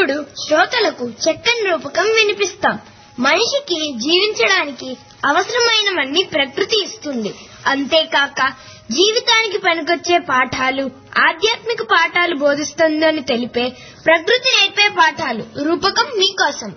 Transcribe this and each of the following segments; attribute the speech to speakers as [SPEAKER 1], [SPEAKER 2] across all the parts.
[SPEAKER 1] ఇప్పుడు శ్రోతలకు చక్కని రూపకం వినిపిస్తాం మనిషికి జీవించడానికి అవసరమైనవన్నీ ప్రకృతి ఇస్తుంది అంతేకాక జీవితానికి పనికొచ్చే పాఠాలు ఆధ్యాత్మిక పాఠాలు బోధిస్తుందని తెలిపే ప్రకృతి నేర్పే పాఠాలు రూపకం మీకోసం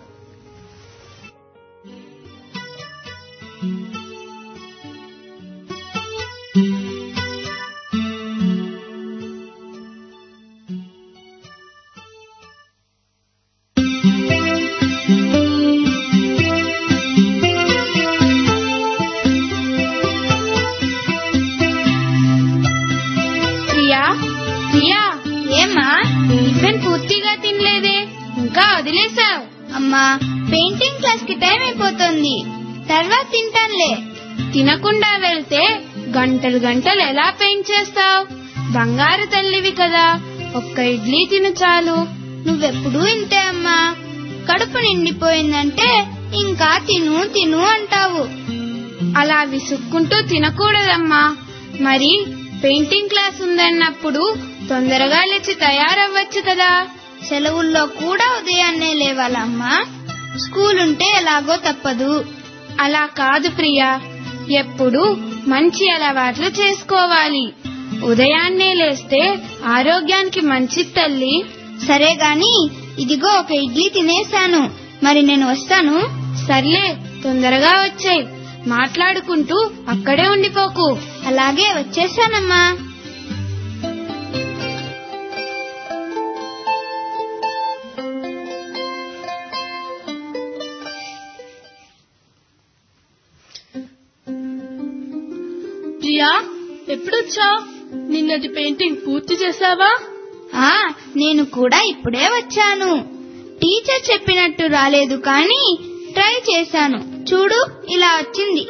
[SPEAKER 2] ప్రియా ప్రియా ఏమ్మా టిఫిన్ పూర్తిగా తినలేదే ఇంకా వదిలేసావు
[SPEAKER 3] అమ్మా పెయింటింగ్ క్లాస్ కి టైం అయిపోతుంది తర్వాత తింటానులే
[SPEAKER 2] తినకుండా వెళ్తే గంటలు గంటలు ఎలా పెయింట్ చేస్తావు బంగారు తల్లివి కదా ఒక్క ఇడ్లీ తిను చాలు
[SPEAKER 3] నువ్వెప్పుడూ ఇంతే అమ్మా కడుపు నిండిపోయిందంటే ఇంకా తిను తిను అంటావు
[SPEAKER 2] అలా విసుక్కుంటూ తినకూడదమ్మా మరి పెయింటింగ్ క్లాస్ ఉందన్నప్పుడు తొందరగా లేచి తయారవ్వచ్చు కదా
[SPEAKER 3] సెలవుల్లో కూడా ఉదయాన్నే లేవాలమ్మా స్కూల్ ఉంటే ఎలాగో తప్పదు
[SPEAKER 2] అలా కాదు ప్రియా ఎప్పుడు మంచి అలవాట్లు చేసుకోవాలి ఉదయాన్నే లేస్తే ఆరోగ్యానికి మంచి తల్లి
[SPEAKER 3] సరే గాని ఇదిగో ఒక ఇడ్లీ తినేశాను మరి నేను వస్తాను
[SPEAKER 2] సర్లే తొందరగా వచ్చాయి మాట్లాడుకుంటూ అక్కడే ఉండిపోకు
[SPEAKER 3] అలాగే వచ్చేసానమ్మా
[SPEAKER 4] ప్రియా ఎప్పుడొచ్చా నిన్నటి పెయింటింగ్ పూర్తి చేసావా
[SPEAKER 3] ఆ నేను కూడా ఇప్పుడే వచ్చాను టీచర్ చెప్పినట్టు రాలేదు కానీ ట్రై చేశాను చూడు ఇలా వచ్చింది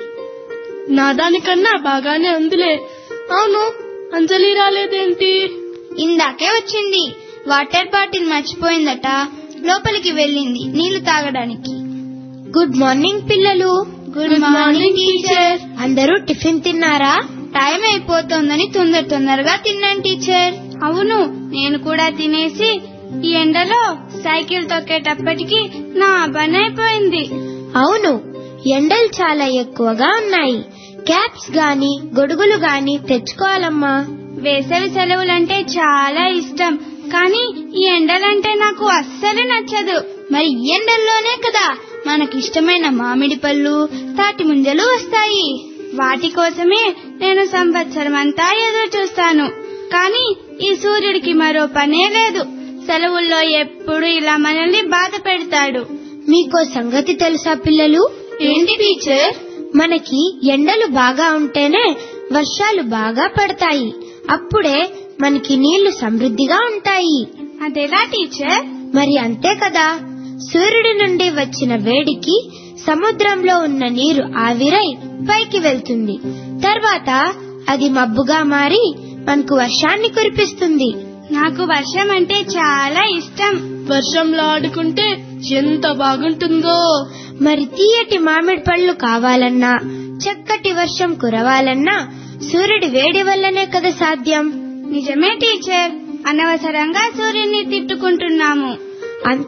[SPEAKER 4] నా దానికన్నా బాగానే ఉందిలే అవును అంజలి రాలేదేంటి
[SPEAKER 3] ఇందాకే వచ్చింది వాటర్ బాటిల్ మర్చిపోయిందట లోపలికి వెళ్ళింది నీళ్లు తాగడానికి
[SPEAKER 1] గుడ్ మార్నింగ్ పిల్లలు
[SPEAKER 3] గుడ్ మార్నింగ్ టీచర్
[SPEAKER 1] అందరూ టిఫిన్ తిన్నారా
[SPEAKER 3] టైం అయిపోతోందని తొందర తొందరగా తిన్నాను టీచర్ అవును నేను కూడా తినేసి ఈ ఎండలో సైకిల్ తొక్కేటప్పటికి నా పని అయిపోయింది
[SPEAKER 1] అవును ఎండలు చాలా ఎక్కువగా ఉన్నాయి క్యాప్స్ గాని గొడుగులు గాని తెచ్చుకోవాలమ్మా
[SPEAKER 3] వేసవి సెలవులంటే చాలా ఇష్టం కానీ ఈ ఎండలంటే నాకు అస్సలు నచ్చదు మరి ఈ ఎండల్లోనే కదా మనకిష్టమైన మామిడి పళ్ళు తాటి ముంజలు వస్తాయి వాటి కోసమే నేను సంవత్సరం అంతా ఎదురు చూస్తాను కానీ ఈ సూర్యుడికి మరో పనే లేదు సెలవుల్లో ఎప్పుడు ఇలా మనల్ని బాధ పెడతాడు
[SPEAKER 1] మీకో సంగతి తెలుసా పిల్లలు
[SPEAKER 3] ఏంటి టీచర్
[SPEAKER 1] మనకి ఎండలు బాగా ఉంటేనే వర్షాలు బాగా పడతాయి అప్పుడే మనకి నీళ్లు సమృద్ధిగా ఉంటాయి
[SPEAKER 3] అదెలా టీచర్
[SPEAKER 1] మరి అంతే కదా సూర్యుడి నుండి వచ్చిన వేడికి సముద్రంలో ఉన్న నీరు ఆవిరై పైకి వెళ్తుంది తర్వాత అది మబ్బుగా మారి మనకు వర్షాన్ని కురిపిస్తుంది
[SPEAKER 3] నాకు వర్షం అంటే చాలా ఇష్టం
[SPEAKER 4] వర్షంలో ఆడుకుంటే ఎంత బాగుంటుందో
[SPEAKER 1] మరి తీయటి మామిడి పళ్ళు కావాలన్నా చక్కటి వర్షం కురవాలన్నా సూర్యుడి వేడి వల్లనే కదా సాధ్యం
[SPEAKER 3] నిజమే టీచర్ అనవసరంగా సూర్యుని తిట్టుకుంటున్నాము
[SPEAKER 1] అన్-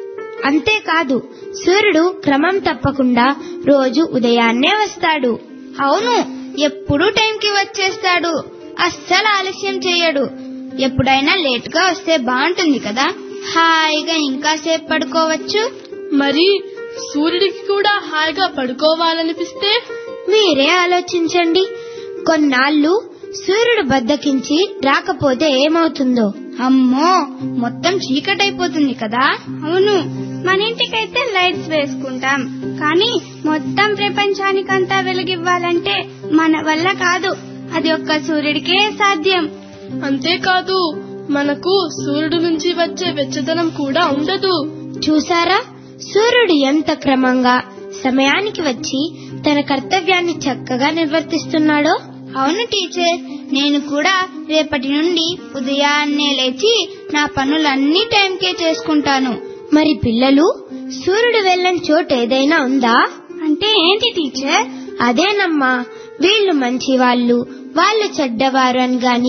[SPEAKER 1] అంతేకాదు సూర్యుడు క్రమం తప్పకుండా రోజు ఉదయాన్నే వస్తాడు
[SPEAKER 3] అవును ఎప్పుడు టైంకి వచ్చేస్తాడు అస్సలు ఆలస్యం చేయడు ఎప్పుడైనా లేట్ గా వస్తే బాగుంటుంది కదా హాయిగా ఇంకాసేపు పడుకోవచ్చు
[SPEAKER 4] మరి సూర్యుడికి కూడా హాయిగా పడుకోవాలనిపిస్తే
[SPEAKER 1] మీరే ఆలోచించండి కొన్నాళ్ళు సూర్యుడు బద్దకించి రాకపోతే ఏమవుతుందో
[SPEAKER 3] అమ్మో మొత్తం చీకటైపోతుంది కదా అవును మన ఇంటికైతే లైట్స్ వేసుకుంటాం కానీ మొత్తం ప్రపంచానికంతా వెలుగివ్వాలంటే మన వల్ల కాదు అది ఒక్క సూర్యుడికే సాధ్యం
[SPEAKER 4] అంతేకాదు మనకు సూర్యుడు నుంచి వచ్చే వెచ్చదనం కూడా ఉండదు
[SPEAKER 1] చూసారా సూర్యుడు ఎంత క్రమంగా సమయానికి వచ్చి తన కర్తవ్యాన్ని చక్కగా నిర్వర్తిస్తున్నాడో
[SPEAKER 3] అవును టీచర్ నేను కూడా రేపటి నుండి ఉదయాన్నే లేచి నా పనులన్నీ టైంకే చేసుకుంటాను
[SPEAKER 1] మరి పిల్లలు సూర్యుడు వెళ్ళని చోటు ఏదైనా ఉందా
[SPEAKER 3] అంటే ఏంటి టీచర్
[SPEAKER 1] అదేనమ్మా వీళ్ళు మంచివాళ్ళు వాళ్ళు చెడ్డవారు అని గాని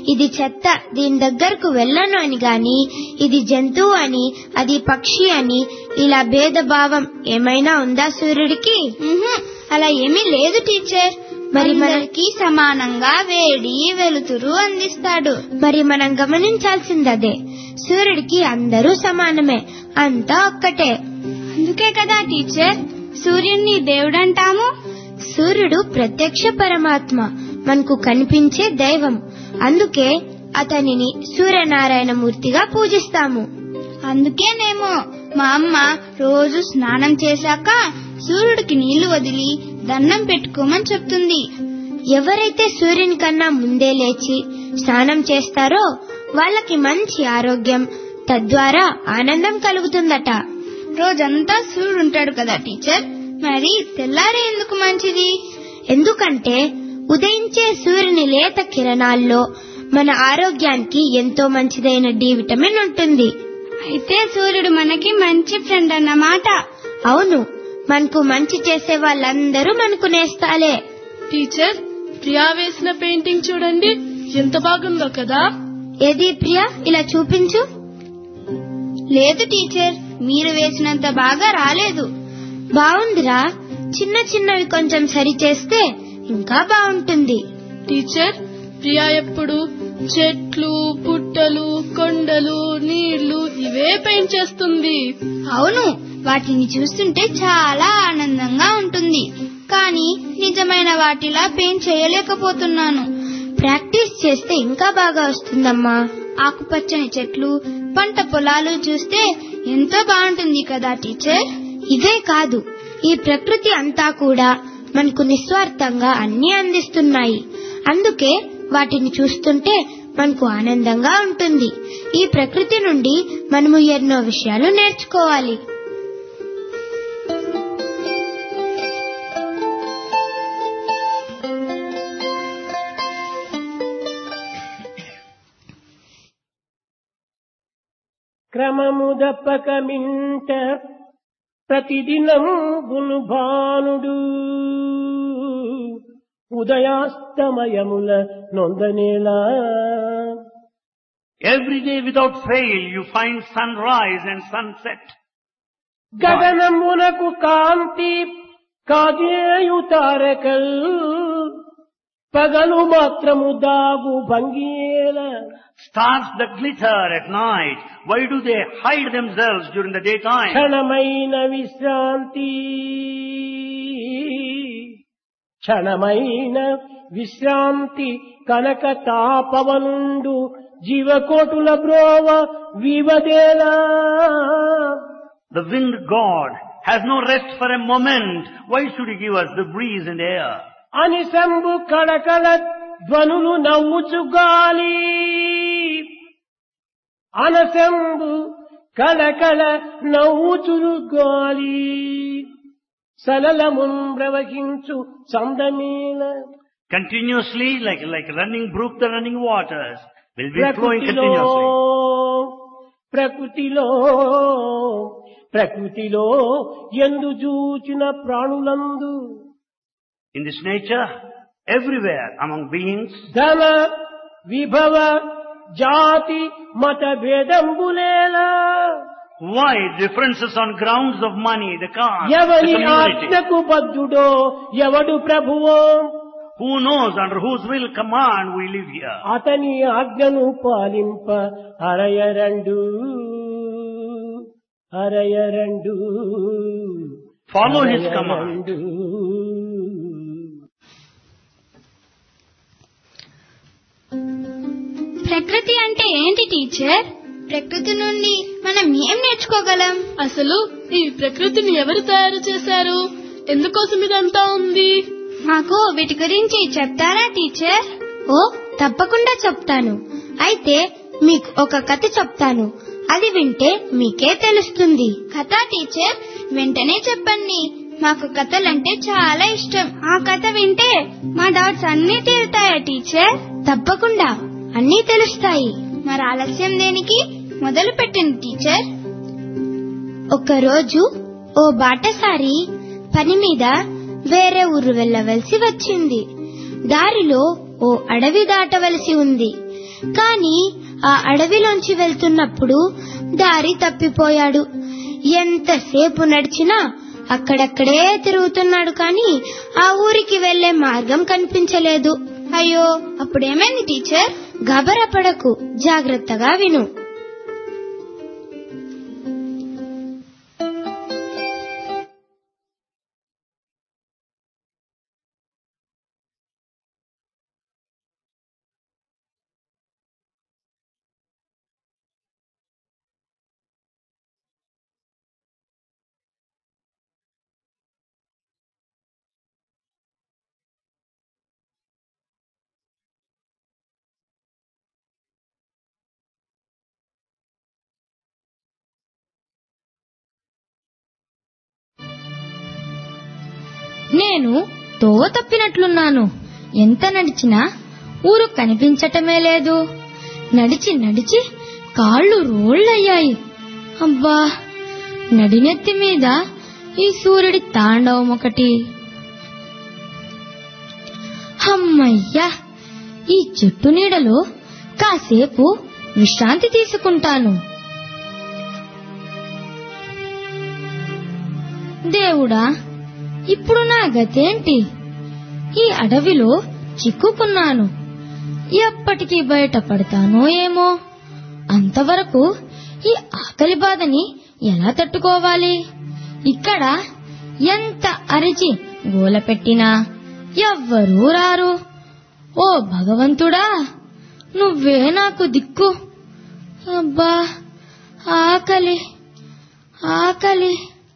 [SPEAKER 1] ఇది చెత్త దీని దగ్గరకు వెళ్ళను అని గాని ఇది జంతువు అని అది పక్షి అని ఇలా భేదభావం ఏమైనా ఉందా సూర్యుడికి
[SPEAKER 3] ఉహుం, అలా ఏమీ లేదు టీచర్
[SPEAKER 1] మరి మన-
[SPEAKER 3] అందరికీ సమానంగా వేడి వెలుతురు అందిస్తాడు
[SPEAKER 1] మరి మనం గమనించాల్సింది అదే సూర్యుడికి అందరూ సమానమే అంతా ఒక్కటే
[SPEAKER 3] అందుకే కదా టీచర్ సూర్యుణ్ణి దేవుడంటాము
[SPEAKER 1] సూర్యుడు ప్రత్యక్ష పరమాత్మ మనకు కనిపించే దైవం అందుకే అతనిని సూర్యనారాయణమూర్తిగా పూజిస్తాము
[SPEAKER 3] అందుకేనేమో మా అమ్మ రోజు స్నానం చేశాక సూర్యుడికి నీళ్లు వదిలి దండం పెట్టుకోమని చెప్తుంది
[SPEAKER 1] ఎవరైతే సూర్యుని కన్నా ముందే లేచి స్నానం చేస్తారో వాళ్ళకి మంచి ఆరోగ్యం తద్వారా ఆనందం కలుగుతుందట
[SPEAKER 3] రోజంతా సూర్యుడు ఉంటాడు కదా టీచర్ మరి తెల్లారే ఎందుకు మంచిది
[SPEAKER 1] ఎందుకంటే ఉదయించే సూర్యుని లేత కిరణాల్లో మన ఆరోగ్యానికి ఎంతో మంచిదైన డి విటమిన్ ఉంటుంది
[SPEAKER 3] అయితే సూర్యుడు మనకి మంచి ఫ్రెండ్ అన్నమాట
[SPEAKER 1] అవును మనకు మంచి చేసే వాళ్ళందరూ మనకు నేస్తాలే
[SPEAKER 4] టీచర్ ప్రియా వేసిన పెయింటింగ్ చూడండి ఎంత బాగుందో కదా
[SPEAKER 1] ఏది ప్రియా ఇలా చూపించు
[SPEAKER 3] లేదు టీచర్ మీరు వేసినంత బాగా రాలేదు
[SPEAKER 1] బాగుందిరా చిన్న చిన్నవి కొంచెం సరి చేస్తే ఇంకా బాగుంటుంది
[SPEAKER 4] టీచర్ ప్రియా ఎప్పుడు చెట్లు పుట్టలు కొండలు నీళ్లు ఇవే పెయింట్ చేస్తుంది
[SPEAKER 3] అవును వాటిని చూస్తుంటే చాలా ఆనందంగా ఉంటుంది కానీ నిజమైన వాటిలా పెయింట్ చేయలేకపోతున్నాను
[SPEAKER 1] ప్రాక్టీస్ చేస్తే ఇంకా బాగా వస్తుందమ్మా
[SPEAKER 3] ఆకుపచ్చని చెట్లు పంట పొలాలు చూస్తే ఎంతో బాగుంటుంది కదా టీచర్
[SPEAKER 1] ఇవే కాదు ఈ ప్రకృతి అంతా కూడా మనకు నిస్వార్థంగా అన్ని అందిస్తున్నాయి అందుకే వాటిని చూస్తుంటే మనకు ఆనందంగా ఉంటుంది ఈ ప్రకృతి నుండి మనము ఎన్నో విషయాలు నేర్చుకోవాలి
[SPEAKER 5] క్రమము దప్పక మింట ప్రతిదినం గును భానుడు ఉదయాస్తమయముల నొందనేలా
[SPEAKER 6] Every day without fail you find sunrise and sunset.
[SPEAKER 5] గగనమునకు కాంతి కాజేయు తారకల్ పగలు మాత్రము దాగు భంగియేల
[SPEAKER 6] Stars that glitter at night, why do they hide themselves during the daytime?
[SPEAKER 5] క్షణమైన విశ్రాంతి క్షణమైన విశ్రాంతి కనక తాపవనుండు జీవకోటుల బ్రోవ వివదేలా
[SPEAKER 6] The wind god has no rest for a moment. Why should he give us the breeze and air?
[SPEAKER 5] అనిసంబు కడకడ ధ్వనులు నవ్వుచు గాలి అనసంబు కళకళ నవ్వుచురు గాలి సలలమున్ ప్రవహించు సందమీల
[SPEAKER 6] Continuously, like, like running brook, the running waters will be flowing
[SPEAKER 5] ప్రకృతిలో
[SPEAKER 6] continuously.
[SPEAKER 5] ప్రకృతిలో ప్రకృతిలో ఎందు చూచిన ప్రాణులందు
[SPEAKER 6] In this nature, everywhere among beings,
[SPEAKER 5] ధన విభవ జాతి మత భేదంబులేలా
[SPEAKER 6] why differences on grounds of money, the caste, the
[SPEAKER 5] ఎవరి
[SPEAKER 6] community?
[SPEAKER 5] ఆజ్ఞకు బద్ధుడో ఎవడు ప్రభువో
[SPEAKER 6] Who knows under whose will command we live here?
[SPEAKER 5] అతని ఆజ్ఞను పాలింప అరయరండు అరయరండు
[SPEAKER 6] Follow his command.
[SPEAKER 5] అరయరండు.
[SPEAKER 3] ప్రకృతి అంటే ఏంటి టీచర్ ప్రకృతి నుండి మనం ఏం నేర్చుకోగలం
[SPEAKER 4] అసలు ఈ ప్రకృతిని ఎవరు తయారు చేశారు ఎందుకోసం ఇదంతా ఉంది
[SPEAKER 3] మాకు వీటి గురించి చెప్తారా టీచర్
[SPEAKER 1] ఓ తప్పకుండా చెప్తాను అయితే మీకు ఒక కథ చెప్తాను అది వింటే మీకే తెలుస్తుంది
[SPEAKER 3] కథ టీచర్ వెంటనే చెప్పండి మాకు కథలంటే చాలా ఇష్టం ఆ కథ వింటే మా డౌట్స్ అన్నీ తీరుతాయా టీచర్
[SPEAKER 1] తప్పకుండా అన్నీ తెలుస్తాయి
[SPEAKER 3] మరి ఆలస్యం దేనికి మొదలు పెట్టండి టీచర్
[SPEAKER 1] ఒకరోజు ఓ బాటసారి పని మీద వేరే ఊరు వెళ్ళవలసి వచ్చింది దారిలో ఓ అడవి దాటవలసి ఉంది కాని ఆ అడవిలోంచి వెళ్తున్నప్పుడు దారి తప్పిపోయాడు ఎంతసేపు నడిచినా అక్కడక్కడే తిరుగుతున్నాడు కాని ఆ ఊరికి వెళ్లే మార్గం కనిపించలేదు
[SPEAKER 3] అయ్యో అప్పుడేమైంది టీచర్
[SPEAKER 1] గబరపడకు జాగ్రత్తగా విను
[SPEAKER 7] నేను తోవ తప్పినట్లున్నాను ఎంత నడిచినా ఊరు కనిపించటమే లేదు నడిచి నడిచి కాళ్ళు రోళ్ళయ్యాయి అబ్బా నడినెత్తి మీద ఈ సూర్యుడి తాండవం ఒకటి అమ్మయ్యా ఈ చెట్టు నీడలో కాసేపు విశ్రాంతి తీసుకుంటాను దేవుడా ఇప్పుడు నా గతేంటి ఈ అడవిలో చిక్కుకున్నాను ఎప్పటికీ బయటపడతానో ఏమో అంతవరకు ఈ ఆకలి బాధని ఎలా తట్టుకోవాలి ఇక్కడ ఎంత అరిచి గోల పెట్టినా ఎవ్వరూ రారు ఓ భగవంతుడా నువ్వే నాకు దిక్కు అబ్బా ఆకలి ఆకలి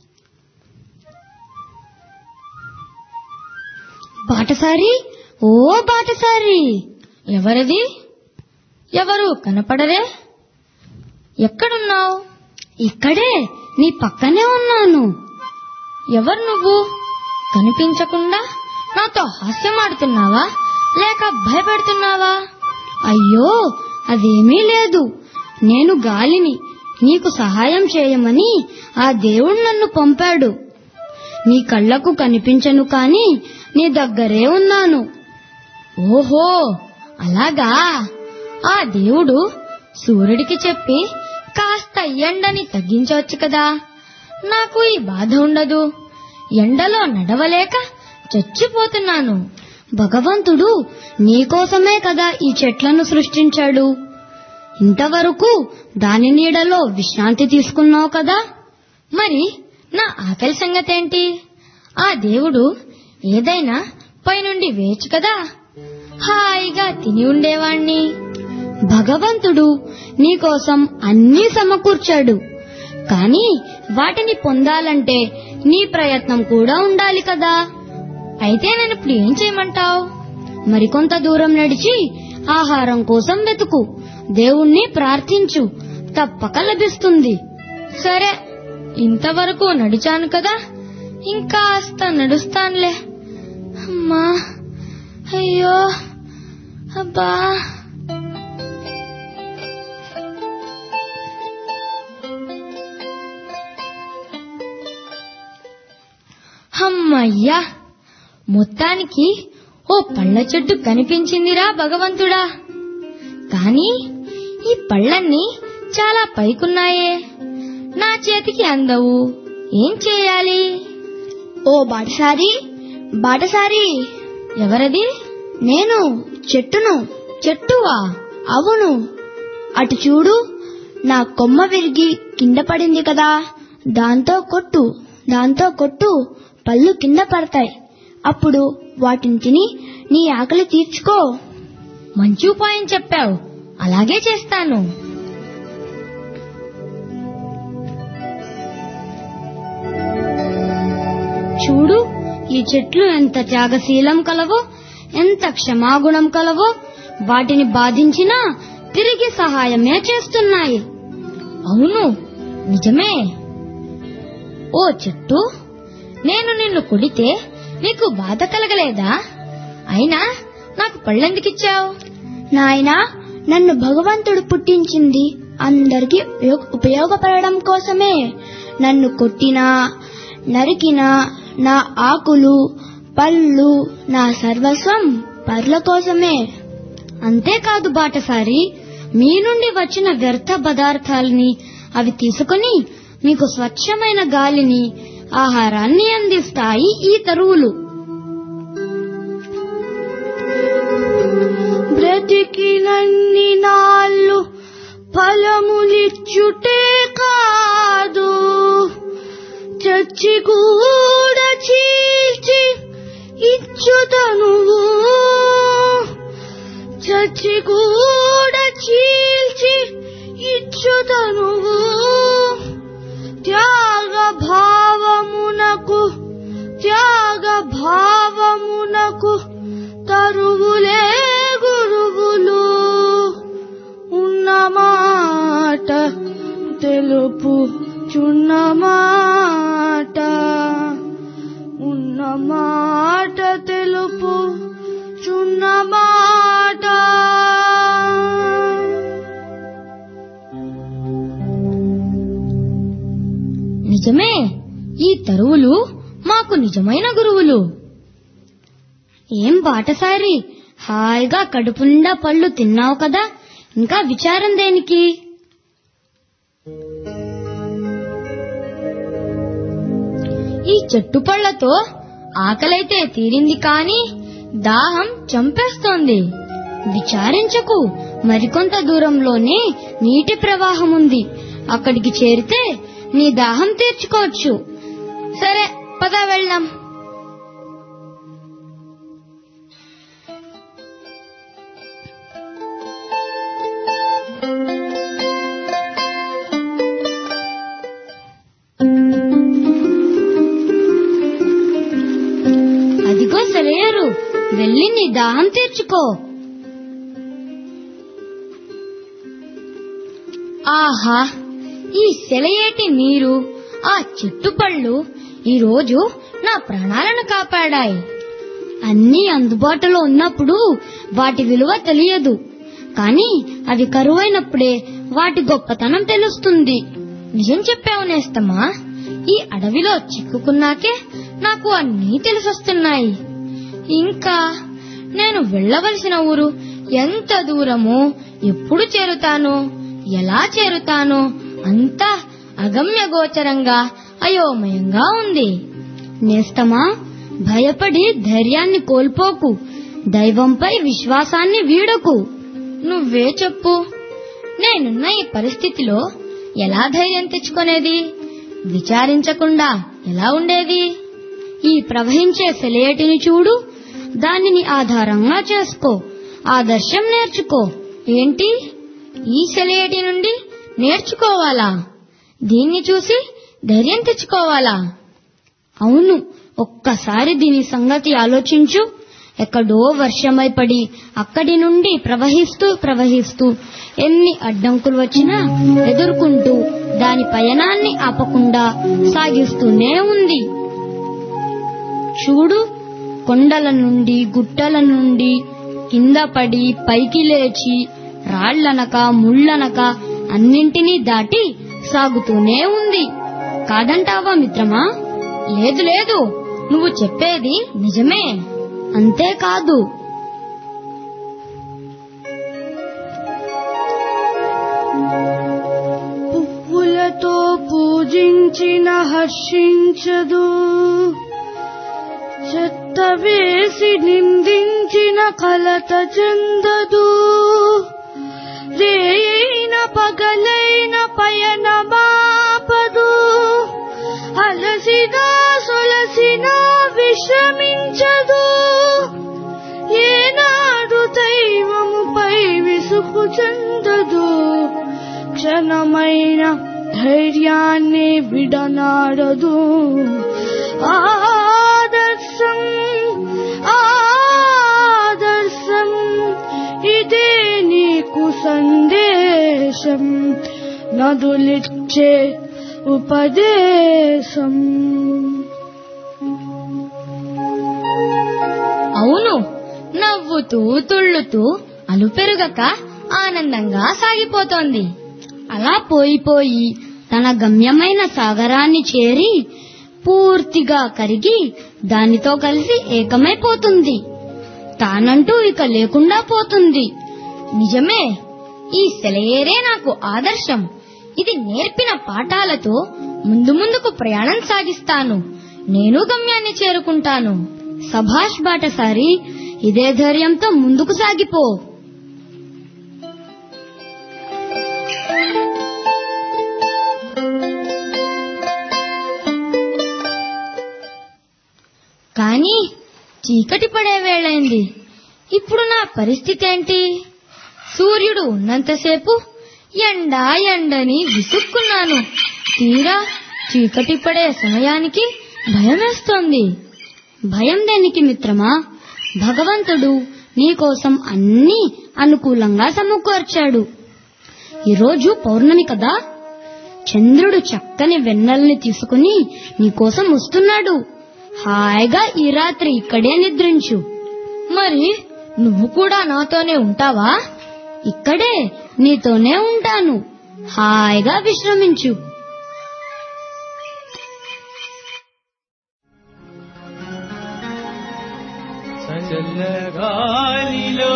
[SPEAKER 7] బాటసారి ఓ బాటసారి ఎవరిది ఎవరు కనపడరే ఎక్కడున్నావు ఇక్కడే నీ పక్కనే ఉన్నాను ఎవరు నువ్వు కనిపించకుండా నాతో హాస్యమాడుతున్నావా లేక భయపెడుతున్నావా అయ్యో అదేమీ లేదు నేను గాలిని నీకు సహాయం చేయమని ఆ దేవుడు నన్ను పంపాడు నీ కళ్ళకు కనిపించను కాని నీ దగ్గరే ఉన్నాను ఓహో అలాగా ఆ దేవుడు సూర్యుడికి చెప్పి కాస్త ఎండని తగ్గించవచ్చు కదా నాకు ఈ బాధ ఉండదు ఎండలో నడవలేక చచ్చిపోతున్నాను భగవంతుడు నీకోసమే కదా ఈ చెట్లను సృష్టించాడు ఇంతవరకు దాని నీడలో విశ్రాంతి తీసుకున్నావు కదా మరి నా ఆకలి సంగతేంటి ఆ దేవుడు ఏదైనా పైనుండి వేచు కదా హాయిగా తిని ఉండేవాణ్ణి భగవంతుడు నీకోసం అన్నీ సమకూర్చాడు కాని వాటిని పొందాలంటే నీ ప్రయత్నం కూడా ఉండాలి కదా అయితే నేను ఇప్పుడు ఏం చేయమంటావు మరికొంత దూరం నడిచి ఆహారం కోసం వెతుకు దేవుణ్ణి ప్రార్థించు తప్పక లభిస్తుంది సరే ఇంతవరకు నడిచాను కదా ఇంకాస్త నడుస్తానులే అమ్మా అయ్యో అబ్బా అమ్మయ్యా మొత్తానికి ఓ పళ్ళ చెట్టు కనిపించిందిరా భగవంతుడా కాని ఈ పళ్ళన్నీ చాలా పైకున్నాయే నా చేతికి అందవు ఏం చేయాలి
[SPEAKER 3] ఓ బాటసారి బాటసారి
[SPEAKER 7] ఎవరది
[SPEAKER 3] నేను చెట్టును
[SPEAKER 7] చెట్టువా
[SPEAKER 3] అవును అటు చూడు నా కొమ్మ విరిగి కింద పడింది కదా దాంతో కొట్టు దాంతో కొట్టు పళ్ళు కింద పడతాయి అప్పుడు వాటిని తిని నీ ఆకలి తీర్చుకో
[SPEAKER 7] మంచి ఉపాయం చెప్పావు అలాగే చేస్తాను చూడు ఈ చెట్లు ఎంత త్యాగశీలం కలవో ఎంత క్షమాగుణం కలవో వాటిని బాధించినా తిరిగి సహాయమే చేస్తున్నాయి అవును నిజమే ఓ చెట్టు నేను నిన్ను కొడితే నీకు బాధ కలగలేదా అయినా నాకు పళ్ళెందుకిచ్చావు
[SPEAKER 3] నాయనా నన్ను భగవంతుడు పుట్టించింది అందరికీ ఉపయోగ- ఉపయోగపడడం కోసమే నన్ను కొట్టినా నరికినా నా ఆకులు పళ్ళు నా సర్వస్వం పర్ల కోసమే
[SPEAKER 7] అంతేకాదు బాటసారి మీ నుండి వచ్చిన వ్యర్థ పదార్థాలని అవి తీసుకుని మీకు స్వచ్ఛమైన గాలిని ఆహారాన్ని అందిస్తాయి ఈ తరువులు
[SPEAKER 3] బ్రతికినన్ని నాళ్ళు ఫలములిచ్చుటే కాదు చచ్చి కూడా చీల్చి ఇచ్చుతనువు చచ్చి కూడా చీల్చి ఇచ్చుతనువు త్యాగ భావమునకు త్యాగ భావమునకు తరువులే గురువులు ఉన్నమాట తెలుపు చున్నమాట ఉన్నమాట తెలుపు చున్నమాట
[SPEAKER 7] నిజమే ఈ తరువులు మాకు నిజమైన గురువులు ఏం బాటసారి హాయిగా కడుపు నిండా పళ్ళు తిన్నావు కదా ఇంకా విచారం దేనికి ఈ చెట్టు పళ్ళతో ఆకలైతే తీరింది కాని దాహం చంపేస్తోంది విచారించకు మరికొంత దూరంలోనే నీటి ప్రవాహం ఉంది అక్కడికి చేరితే నీ దాహం తీర్చుకోవచ్చు సరే పద వెళ్దాం అదిగో సెలయేరు వెళ్ళి నీ దాహం తీర్చుకో ఆహా ఈ సెలయేటి నీరు ఆ చెట్టు పళ్ళు ఈరోజు నా ప్రాణాలను కాపాడాయి అన్నీ అందుబాటులో ఉన్నప్పుడు వాటి విలువ తెలియదు కానీ అవి కరువైనప్పుడే వాటి గొప్పతనం తెలుస్తుంది నిజం చెప్పావు నేస్తమా ఈ అడవిలో చిక్కుకున్నాకే నాకు అన్నీ తెలిసొస్తున్నాయి ఇంకా నేను వెళ్ళవలసిన ఊరు ఎంత దూరము ఎప్పుడు చేరుతాను ఎలా చేరుతాను అంతా అగమ్య గోచరంగా అయోమయంగా ఉంది నేస్తమా భయపడి ధైర్యాన్ని కోల్పోకు దైవంపై విశ్వాసాన్ని వీడకు నువ్వే చెప్పు నేనున్న ఈ పరిస్థితిలో ఎలా ధైర్యం తెచ్చుకునేది విచారించకుండా ఎలా ఉండేది ఈ ప్రవహించే సెలయేటిని చూడు దానిని ఆధారంగా చేసుకో ఆదర్శం నేర్చుకో ఏంటి ఈ సెలయేటి నుండి నేర్చుకోవాలా దీన్ని చూసి ధైర్యం తెచ్చుకోవాలా అవును ఒక్కసారి దీని సంగతి ఆలోచించు ఎక్కడో వర్షమై పడి అక్కడి నుండి ప్రవహిస్తూ ప్రవహిస్తూ ఎన్ని అడ్డంకులు వచ్చినా ఎదుర్కొంటూ దాని పయనాన్ని ఆపకుండా సాగిస్తూనే ఉంది చూడు కొండల నుండి గుట్టల నుండి కింద పడి పైకి లేచి రాళ్లనక ముళ్ళనక అన్నింటినీ దాటి సాగుతూనే ఉంది కాదంటావా మిత్రమా లేదు లేదు నువ్వు చెప్పేది నిజమే అంతేకాదు
[SPEAKER 3] పువ్వులతో పూజించిన హర్షించదు చెత్త వేసి నిందించిన కలత చెందదు రేయిన పగలైన పయనమాపదు అలసిన సొలసిన విశ్రమించదు ఏనాడు దైవముపై విసుగు చెందదు క్షణమైన ధైర్యాన్ని విడనాడదు ఆదర్శం ఆదర్శం ఇదే నీకు సందేశం నదులిచ్చే ఉపదేశం
[SPEAKER 7] అవును నవ్వుతూ తుళ్ళుతూ అలుపెరుగక ఆనందంగా సాగిపోతోంది అలా పోయిపోయి తన గమ్యమైన సాగరాన్ని చేరి పూర్తిగా కరిగి దానితో కలిసి ఏకమైపోతుంది తానంటూ ఇక లేకుండా పోతుంది నిజమే ఈ సెలయేరే నాకు ఆదర్శం ఇది నేర్పిన పాఠాలతో ముందు ముందుకు ప్రయాణం సాగిస్తాను నేను గమ్యాన్ని చేరుకుంటాను సభాష్ బాటసారి ఇదే ధైర్యంతో ముందుకు సాగిపో కానీ చీకటి పడే వేళైంది ఇప్పుడు నా పరిస్థితి ఏంటి సూర్యుడు ఉన్నంతసేపు ఎండ ఎండని విసుక్కున్నాను తీరా చీకటి పడే సమయానికి భయమేస్తోంది భయం దేనికి మిత్రమా భగవంతుడు నీకోసం అన్నీ అనుకూలంగా సమకూర్చాడు ఈరోజు పౌర్ణమి కదా చంద్రుడు చక్కని వెన్నెల్ని తీసుకుని నీకోసం వస్తున్నాడు హాయిగా ఈ రాత్రి ఇక్కడే నిద్రించు మరి నువ్వు కూడా నాతోనే ఉంటావా ఇక్కడే నీతోనే ఉంటాను హాయిగా విశ్రమించు
[SPEAKER 8] చల్లగాలిలో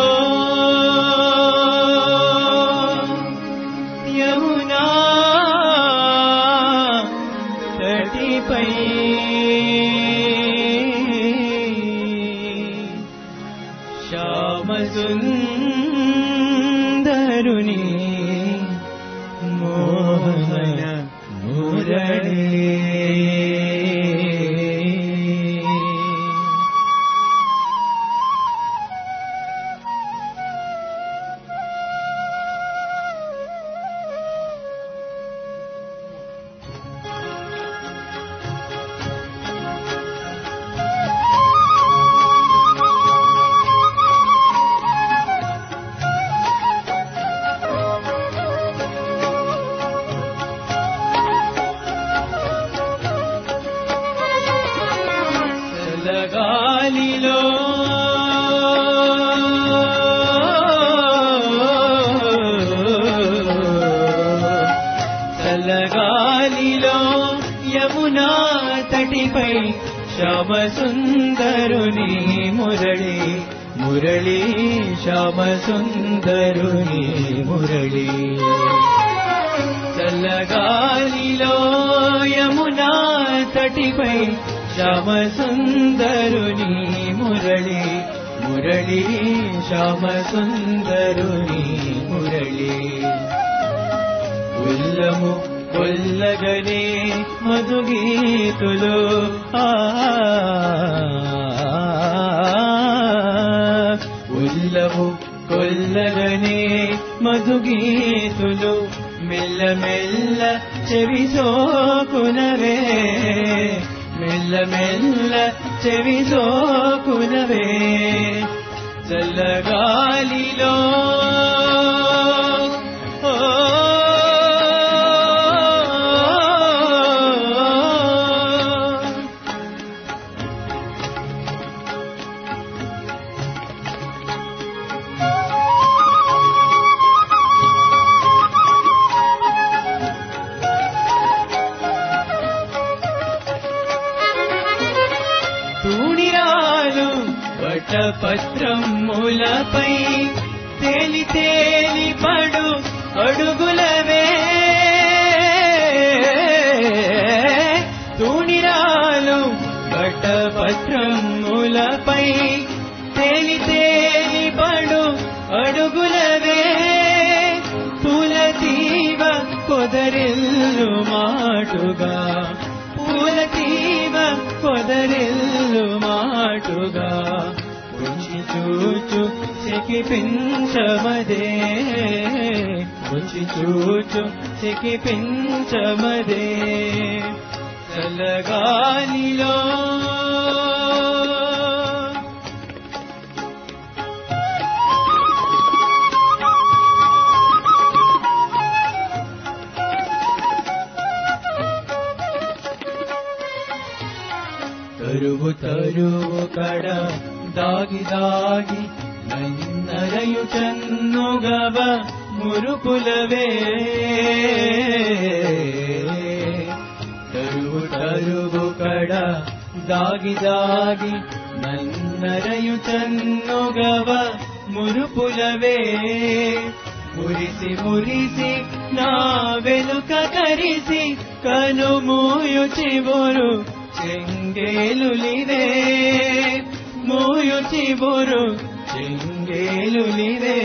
[SPEAKER 8] యమునా తటిపై శ్యామసుందరుని మోహన మురళీ చల్లగాలిలో చల్లగాలిలో యమునా తటిపై శ్యామ సుందరుని మురళి మురళి శ్యామ సుందరుని మురళి చల్లగాలిలో యమునా తటిపై శ్యామ సుందరుని మురళి మురళి శ్యామ సుందరుని మురళి ఉల్లము కొల్లగనే మధుగీతులు ఆ ఉల్లము కొల్లగనే మధుగీతులు మెల్ల మెల్ల చెవి సోకునవే మెల్ల మెల్ల చెవి సోకునవే చల్లగాలిలో ఓ తూణిరాలు వటపత్రములపై తేలి తేలి పడు అడుగులవే తూణిరాలు వటపత్రములపై తేలి తేలి పడు అడుగులవే పూలతీవ కొదరిల్లు మాటుగా పూలతీవ కొదరిల్లు మాటుగా రుచి చూచు సికిపించమదే రుచి చూచు సికిపించమదే చల్లగాలిలో తరువు తరువు కడ దాగి దాగి నన్నరయు చన్నుగవ మురుపులవే తరువు తరువు కడ దాగి దాగి నన్నరయు చన్నుగవ మురుపులవే మురిసి మురిసి నా వెనుక కరిసి కనుమూయు చివురు చెంగేలులివే మూయు చివురు చెంగేలులివే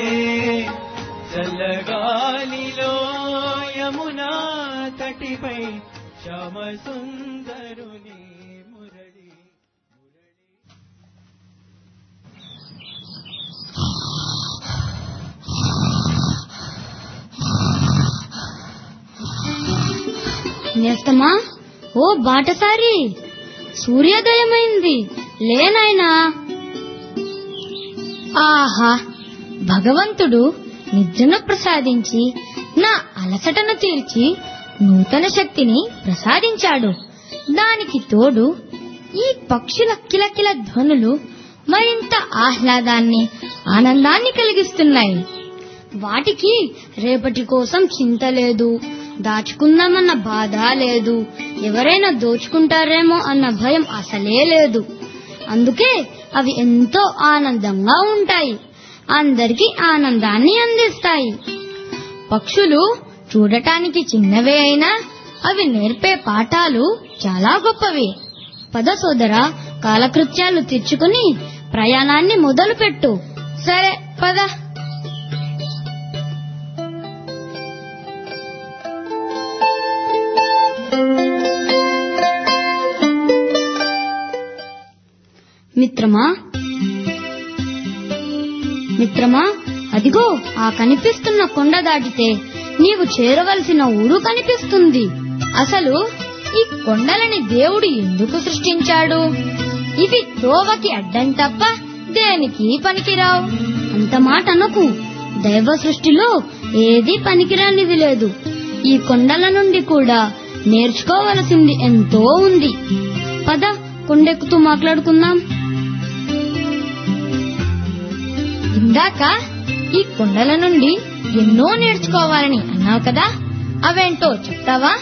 [SPEAKER 8] చల్లగాలిలో యమునా తటిపై శ్యామ సుందరుని మురళి
[SPEAKER 7] నేస్తమా ఓ బాటసారి సూర్యోదయమైంది లేనాయనా ఆహా భగవంతుడు నిద్రను ప్రసాదించి నా అలసటను తీర్చి నూతన శక్తిని ప్రసాదించాడు దానికి తోడు ఈ పక్షుల కిలకిల ధ్వనులు మరింత ఆహ్లాదాన్ని ఆనందాన్ని కలిగిస్తున్నాయి వాటికి రేపటి కోసం చింత లేదు దాచుకుందామన్న బాధ లేదు ఎవరైనా దోచుకుంటారేమో అన్న భయం అసలే లేదు అందుకే అవి ఎంతో ఆనందంగా ఉంటాయి అందరికీ ఆనందాన్ని అందిస్తాయి పక్షులు చూడటానికి చిన్నవే అయినా అవి నేర్పే పాఠాలు చాలా గొప్పవి పద సోదర కాలకృత్యాలు తీర్చుకుని ప్రయాణాన్ని మొదలుపెట్టు సరే పద మిత్రమా మిత్రమా అదిగో ఆ కనిపిస్తున్న కొండ దాటితే నీవు చేరవలసిన ఊరు కనిపిస్తుంది అసలు ఈ కొండలని దేవుడు ఎందుకు సృష్టించాడు ఇవి తోవకి అడ్డం తప్ప దేనికి పనికిరావు అంత మాట అనకు దైవ సృష్టిలో ఏది పనికిరానిది లేదు ఈ కొండల నుండి కూడా నేర్చుకోవలసింది ఎంతో ఉంది పద కొండెక్కుతూ మాట్లాడుకుందాం ఇందాక ఈ కొండల నుండి ఎన్నో నేర్చుకోవాలని అన్నావు కదా అవేంటో చెప్తావా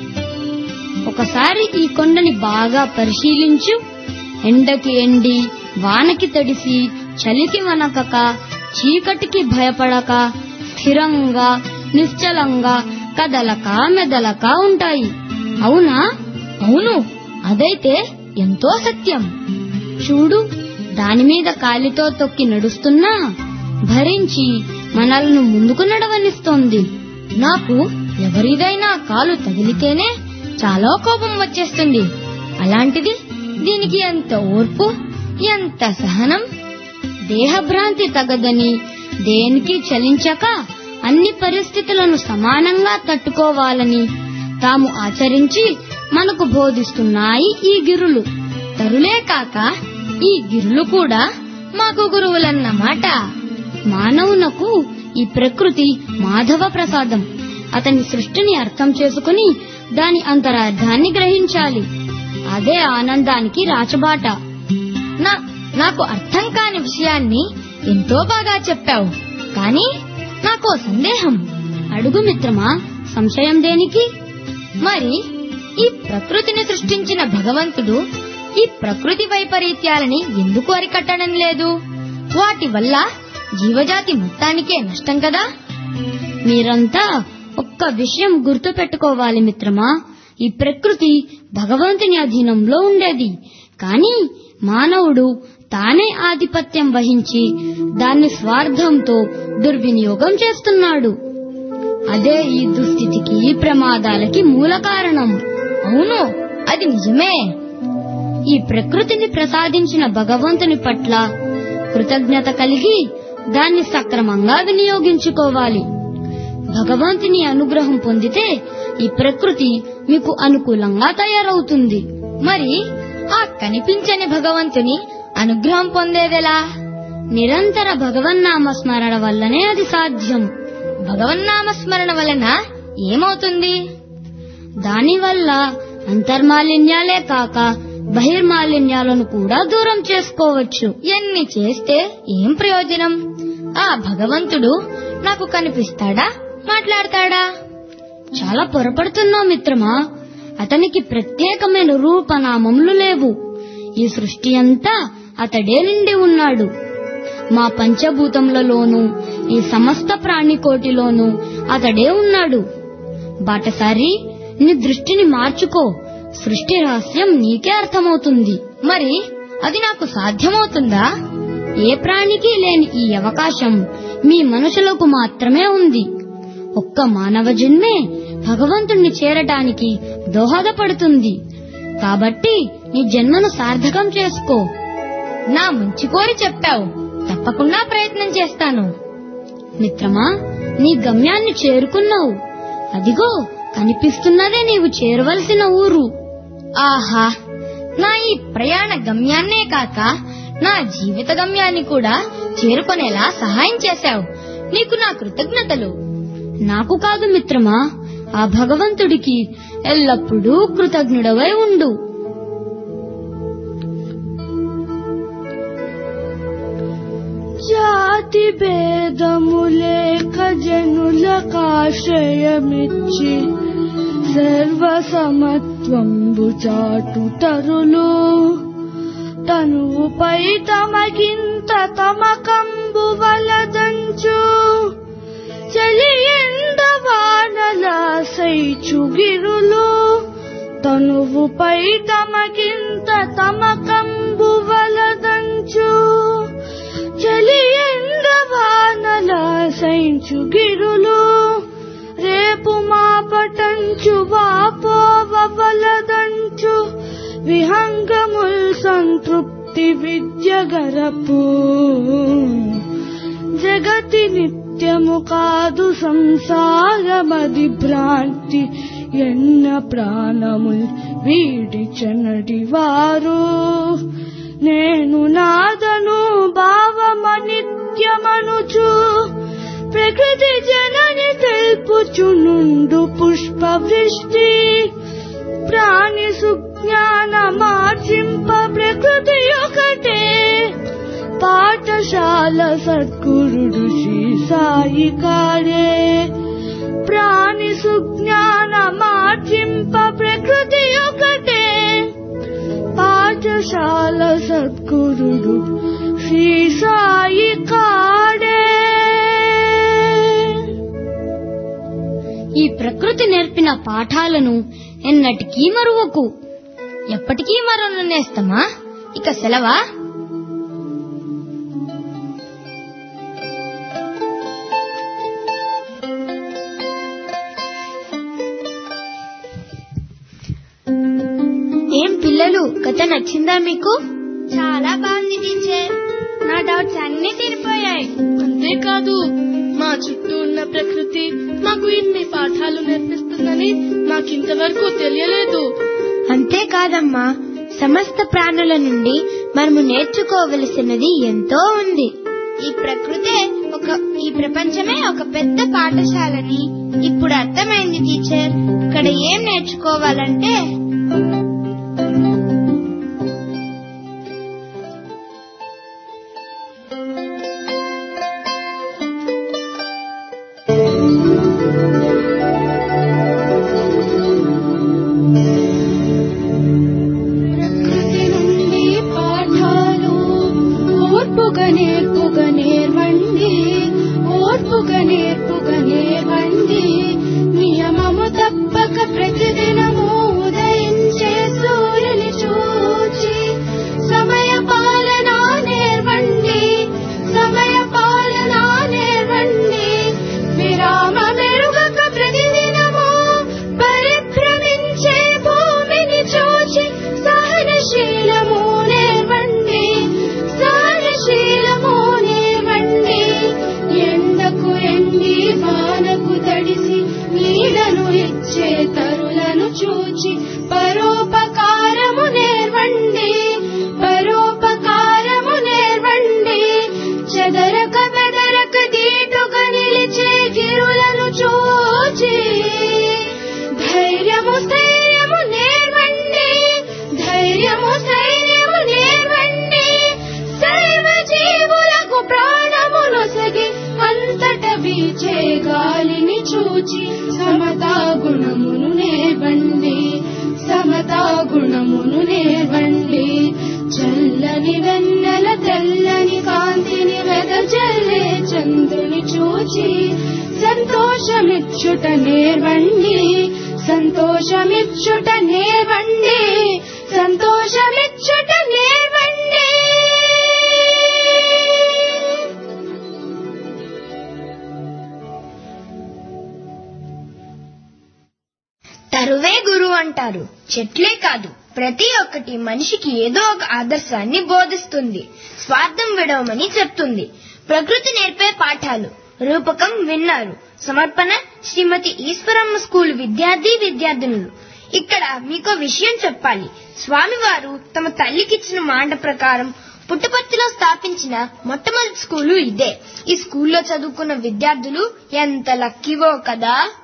[SPEAKER 7] ఒకసారి ఈ కొండని బాగా పరిశీలించు ఎండకి ఎండి వానకి తడిసి చలికి వనకక చీకటికి భయపడక స్థిరంగా నిశ్చలంగా కదలక మెదలక ఉంటాయి అవునా అవును అదైతే ఎంతో సత్యం చూడు దానిమీద కాలితో తొక్కి నడుస్తున్నా భరించి మనల్ని ముందుకు నడవనిస్తోంది నాకు ఎవరిదైనా కాలు తగిలితేనే చాలా కోపం వచ్చేస్తుంది అలాంటిది దీనికి ఎంత ఓర్పు ఎంత సహనం దేహభ్రాంతి తగదని దేనికి చలించక అన్ని పరిస్థితులను సమానంగా తట్టుకోవాలని తాము ఆచరించి మనకు బోధిస్తున్నాయి ఈ గిరులు తరులే కాక ఈ గిరులు కూడా మాకు గురువులన్నమాట మానవునకు ఈ ప్రకృతి మాధవ ప్రసాదం అతని సృష్టిని అర్థం చేసుకుని దాని అంతరార్థాన్ని గ్రహించాలి అదే ఆనందానికి రాచబాట నా నాకు అర్థం కాని విషయాన్ని ఎంతో బాగా చెప్పావు కానీ నాకో సందేహం అడుగు మిత్రమా సంశయం దేనికి మరి ఈ ప్రకృతిని సృష్టించిన భగవంతుడు ఈ ప్రకృతి వైపరీత్యాలని ఎందుకు అరికట్టడం లేదు వాటి వల్ల జీవజాతి మొత్తానికే నష్టం కదా మీరంతా ఒక్క విషయం గుర్తు పెట్టుకోవాలి మిత్రమా ఈ ప్రకృతి భగవంతుని అధీనంలో ఉండేది కానీ మానవుడు తానే ఆధిపత్యం వహించి దాన్ని స్వార్థంతో దుర్వినియోగం చేస్తున్నాడు అదే ఈ దుస్థితికి ప్రమాదాలకి మూల కారణం అవును అది నిజమే ఈ ప్రకృతిని ప్రసాదించిన భగవంతుని పట్ల కృతజ్ఞత కలిగి దాన్ని సక్రమంగా వినియోగించుకోవాలి భగవంతుని అనుగ్రహం పొందితే ఈ ప్రకృతి మీకు అనుకూలంగా తయారవుతుంది మరి ఆ కనిపించని భగవంతుని అనుగ్రహం పొందేదెలా నిరంతర భగవన్నామ స్మరణ వల్లనే అది సాధ్యం భగవన్నామ స్మరణ వలన ఏమవుతుంది దానివల్ల అంతర్మాలిన్యాలే కాక బహిర్మాలిన్యాలను కూడా దూరం చేసుకోవచ్చు ఎన్ని చేస్తే ఏం ప్రయోజనం ఆ భగవంతుడు నాకు కనిపిస్తాడా మాట్లాడతాడా చాలా పొరపడుతున్నావు మిత్రమా అతనికి ప్రత్యేకమైన రూపనామములు లేవు ఈ సృష్టి అంతా అతడే నిండి ఉన్నాడు మా పంచభూతములలోనూ ఈ సమస్త ప్రాణికోటిలోనూ అతడే ఉన్నాడు బాటసారి నీ దృష్టిని మార్చుకో సృష్టి రహస్యం నీకే అర్థమవుతుంది మరి అది నాకు సాధ్యమవుతుందా ఏ ప్రాణికి లేని ఈ అవకాశం మీ మనుషులకు మాత్రమే ఉంది ఒక్క మానవ జన్మే భగవంతుణ్ణి చేరటానికి దోహదపడుతుంది కాబట్టి నీ జన్మను సార్థకం చేసుకో నా మంచి కోరి చెప్పావు తప్పకుండా ప్రయత్నం చేస్తాను మిత్రమా నీ గమ్యాన్ని చేరుకున్నావు అదిగో కనిపిస్తున్నదే నీవు చేరవలసిన ఊరు ఆహా నా ఈ ప్రయాణ గమ్యాన్నే కాక నా జీవిత గమ్యాన్ని కూడా చేరుకునేలా సహాయం చేశావు నీకు నా కృతజ్ఞతలు నాకు కాదు మిత్రమా ఆ భగవంతుడికి ఎల్లప్పుడూ కృతజ్ఞుడవై ఉండు
[SPEAKER 3] జాతి భేదములేక జనులకాశ్రయమిచ్చి సర్వసమత్వంబు చాటు తరులు తనువుపై తమకింత తమకంబు వలదంచు చలియంద వానల సైచుగిరులు తనువుపై తమకింత తమకంబు వలదంచు చలియంద వానల సైంచుగిరులు రేపు మా పటంచు వాపోవలదంచు విహంగముల్ సంతృప్తి విద్యగరపు జగతి నిత్యము కాదు సంసారమది భ్రాంతి ఎన్న ప్రాణముల్ వీడి చెనడివారు నేను నాదను భావమనిత్యమనుచు ప్రకృతి జనని తెలుపుచునుండు పుష్పవృష్టి ప్రాణి సుజ్ఞాన మార్జింప ప్రకృతి ఒకటే పాఠశాల సద్గురుడు శ్రీ సాయి కాడే ప్రాణి సుజ్ఞాన మార్జింప ప్రకృతి ఒకటే పాఠశాల సద్గురుడు శ్రీ సాయి కాడే
[SPEAKER 7] ఈ ప్రకృతి నేర్పిన పాఠాలను ఎన్నటికీ మరువకు ఎప్పటికీ మరొను నేస్తమా ఇక సెలవా
[SPEAKER 1] ఏం పిల్లలు కథ నచ్చిందా మీకు
[SPEAKER 3] చాలా బాగుంది టీచర్ నా డౌట్స్ అన్ని తీరిపోయాయి
[SPEAKER 4] అంతేకాదు మా చుట్టూ ఉన్న ప్రకృతి మాకు ఇన్ని పాఠాలు నేర్పిస్తుందని మాకింతవరకు తెలియలేదు
[SPEAKER 1] అంతేకాదమ్మా సమస్త ప్రాణుల నుండి మనము నేర్చుకోవలసినది ఎంతో ఉంది ఈ ప్రకృతే ఒక ఈ ప్రపంచమే ఒక పెద్ద పాఠశాలని ఇప్పుడు అర్థమైంది టీచర్ ఇక్కడ ఏం నేర్చుకోవాలంటే
[SPEAKER 3] ప్రకృతి నుండి పాఠాలు ఓర్పుగా నేర్పుగా నేర్వండి ఓర్పుగా నేర్పుగా నేర్వండి నియమము తప్పక ప్రతిదినము ఉదయించే సూర్యుని చూచి సమయ పాలన నేర్వండి సమయ పాలన నేర్వండి విరామ మెరుగక ప్రతిదినము పరిభ్రమించే భూమిని చూచి సహనశీలము నేర్వండి సహనశీలము నేర్వండి ఎండకు ఎండి వానకు తడిసి నీడను ఇచ్చే తరులను చూచి పరోపకారము నేర్వండి పరోపకారము నేర్వండి చెదరక బెదరక దీటుగా నిలిచే గిరులను చూచి ధైర్యము స్థైర్యము నేర్వండి ధైర్యము స్థైర్యము నేర్వండి సర్వ జీవులకు ప్రాణమును సగి అంతట వీచే గాలిని చూచి సమతా గుణమును నేర్వండి సమతా గుణమును నేర్వండి చల్లని వెన్నెల తెల్లని కాంతిని వె
[SPEAKER 2] రాజల్లే చంద్రుని చూచి సంతోషమిచ్చుట నేర్వండి సంతోషమిచ్చుట నేర్వండి సంతోషమిచ్చుట నేర్వండి
[SPEAKER 1] తరువే గురువు అంటారు చెట్లే కాదు ప్రతి ఒక్కటి మనిషికి ఏదో ఒక ఆదర్శాన్ని బోధిస్తుంది స్వార్థం విడవమని చెప్తుంది ప్రకృతి నేర్పే పాఠాలు రూపకం విన్నారు సమర్పణ శ్రీమతి ఈశ్వరమ్మ స్కూల్ విద్యార్థి విద్యార్థినులు ఇక్కడ మీకో విషయం చెప్పాలి స్వామివారు తమ తల్లికిచ్చిన మాట ప్రకారం పుట్టపర్తిలో స్థాపించిన మొట్టమొదటి స్కూలు ఇదే ఈ స్కూల్లో చదువుకున్న విద్యార్థులు ఎంత లక్కీవో కదా